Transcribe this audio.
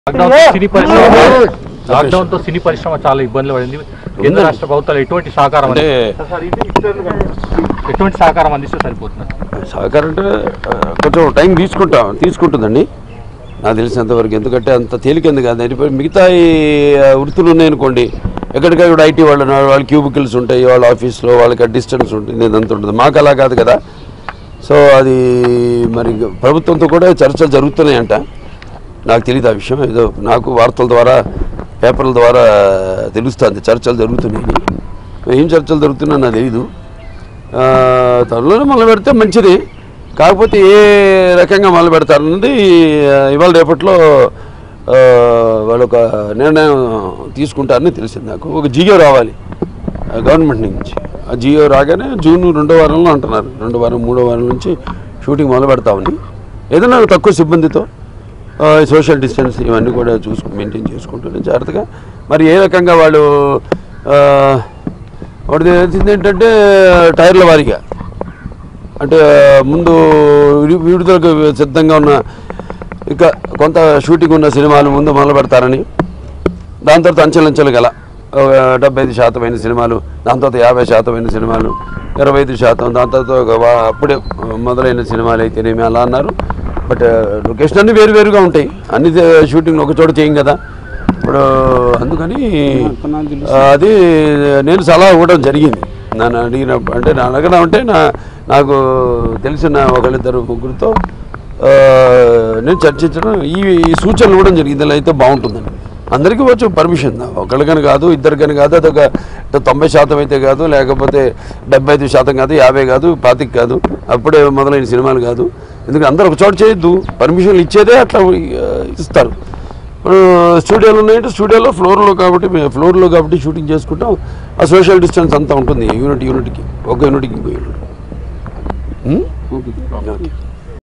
lockdown తో సినీ పరిశ్రమ lockdown తో సినీ పరిశ్రమ చాలా ఇబ్బందులు పడింది కేంద్ర రాష్ట్ర ప్రభుత్వాలు ఎటువంటి సహకారం అంటే అంది- ఎటువంటి సహకారం అందిస్తే సరిపోతున్నారు సహకారం అంటే ఆ, కొంచెం టైం తీసుకుంటాం తీసుకుంటుందండి నాకు తెలిసినంతవరకు ఎందుకంటే అంత తేలికంది కాదు అది మిగతా ఈ ఆ, వృత్తులు ఉన్నాయనుకోండి ఎక్కడికక్కడ ఐటీ వాళ్ళు ఉన్నారు, వాళ్ళ క్యూబికల్స్ ఉంటాయి వాళ్ళ ఆఫీస్లో వాళ్ళకి డిస్టెన్స్ ఉంటుంది ఇదంతా ఉంటుంది మాకు అలా కాదు కదా సో అది మరి ప్రభుత్వంతో కూడా చర్చలు జరుగుతున్నాయంట నాకు తెలియదు ఆ విషయం ఏదో నాకు వార్తల ద్వారా పేపర్ల ద్వారా తెలుస్తుంది చర్చలు జరుగుతున్నాయి ఏం చర్చలు జరుగుతున్నాయో నాకు తెలియదు ఆ, త్వరలోనే మొదలు పెడితే మంచిది కాకపోతే ఏ రకంగా మొదలు పెడతారన్నది ఆ, ఇవాళ రేపట్లో ఆ, వాళ్ళు ఒక నిర్ణయం తీసుకుంటారని తెలిసింది నాకు ఒక జియో రావాలి ఆ, గవర్నమెంట్ నుంచి ఆ జియో రాగానే జూన్ రెండో వారంలో అంటున్నారు రెండో వారం మూడో వారం నుంచి షూటింగ్ మొదలు పెడతామని ఏదైనా తక్కువ సిబ్బందితో ఆ, సోషల్ డిస్టెన్స్ ఇవన్నీ కూడా చూసుకు మెయింటైన్ చేసుకుంటూనే జాగ్రత్తగా మరి ఏ రకంగా వాళ్ళు ఆ, వాడిది తెలిసింది ఏంటంటే టైర్ల వారీగా అంటే ముందు విడు- విడుదలకు సిద్ధంగా ఉన్న ఇక కొంత షూటింగ్ ఉన్న సినిమాలు ముందు మొదలు పెడతారని దాని తర్వాత అంచెలంచెలు గల ఒక డెబ్బై ఐదు శాతమైన సినిమాలు దాని తర్వాత యాభై శాతమైన సినిమాలు ఇరవై ఐదు శాతం దాని తర్వాత ఒక వా- అప్పుడే మొదలైన సినిమాలు అయితేనేమి అలా అన్నారు బట్ లొకేషన్ అన్నీ వేరు వేరుగా ఉంటాయి అన్ని షూటింగ్ ఒక చోట చేయం కదా ఇప్పుడు అందుకని ఆ, అది నేను సలహా ఇవ్వడం జరిగింది నన్ను అడిగిన అంటే నా అడగడం అంటే నా నాకు తెలిసిన ఒకళ్ళిద్దరు ముగ్గురితో ఆ, నేను చర్చించడం ఈ ఈ సూచనలు ఇవ్వడం జరిగింది ఇలా అయితే బాగుంటుందని అందరికీ వచ్చు పర్మిషన్ ఒకళ్ళకని కాదు ఇద్దరికని కాదు అదొక తొంభై శాతం అయితే కాదు లేకపోతే డెబ్బై ఐదు శాతం కాదు యాభై కాదు పాతిక కాదు అప్పుడే మొదలైన సినిమాలు కాదు ఎందుకంటే అందరూ ఒక చోట చేయొద్దు పర్మిషన్లు ఇచ్చేదే అట్లా ఆ, ఇస్తారు ఇప్పుడు స్టూడియోలు ఉన్నాయంటే స్టూడియోలో ఫ్లోర్లో కాబట్టి మేము ఫ్లోర్లో కాబట్టి షూటింగ్ చేసుకుంటాం ఆ సోషల్ డిస్టెన్స్ అంతా ఉంటుంది యూనిట్ యూనిట్కి ఒక యూనిట్కి ఇంకో యూనిట్ ఓకే